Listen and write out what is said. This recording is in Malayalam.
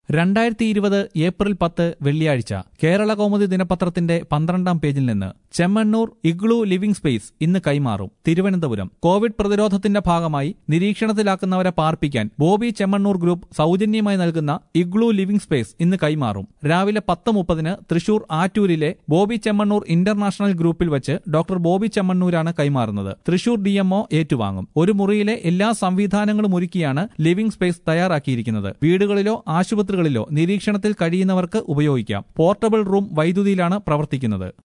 രണ്ടായിരത്തി ഇരുപത് ഏപ്രിൽ പത്ത് വെള്ളിയാഴ്ച കേരള കൗമുദി ദിനപത്രത്തിന്റെ പന്ത്രണ്ടാം പേജിൽ നിന്ന് ചെമ്മണ്ണൂർ ഇഗ്ലു ലിവിംഗ് സ്പേസ് ഇന്ന് കൈമാറും തിരുവനന്തപുരം കോവിഡ് പ്രതിരോധത്തിന്റെ ഭാഗമായി നിരീക്ഷണത്തിലാക്കുന്നവരെ പാർപ്പിക്കാൻ ബോബി ചെമ്മണ്ണൂർ ഗ്രൂപ്പ് സൗജന്യമായി നൽകുന്ന ഇഗ്ലു ലിവിംഗ് സ്പേസ് ഇന്ന് കൈമാറും രാവിലെ പത്ത് മുപ്പതിന് തൃശൂർ ആറ്റൂരിലെ ബോബി ചെമ്മണ്ണൂർ ഇന്റർനാഷണൽ ഗ്രൂപ്പിൽ വെച്ച് ഡോക്ടർ ബോബി ചെമ്മണ്ണൂരാണ് കൈമാറുന്നത് തൃശൂർ ഡിഎംഒ ഏറ്റുവാങ്ങും ഒരു മുറിയിലെ എല്ലാ സംവിധാനങ്ങളും ഒരുക്കിയാണ് ലിവിംഗ് സ്പേസ് തയ്യാറാക്കിയിരിക്കുന്നത് വീടുകളിലോ ആശുപത്രികളിലോ നിരീക്ഷണത്തിൽ കഴിയുന്നവർക്ക് ഉപയോഗിക്കാം പോർട്ടബിൾ റൂം വൈദ്യുതിയിലാണ് പ്രവർത്തിക്കുന്നത്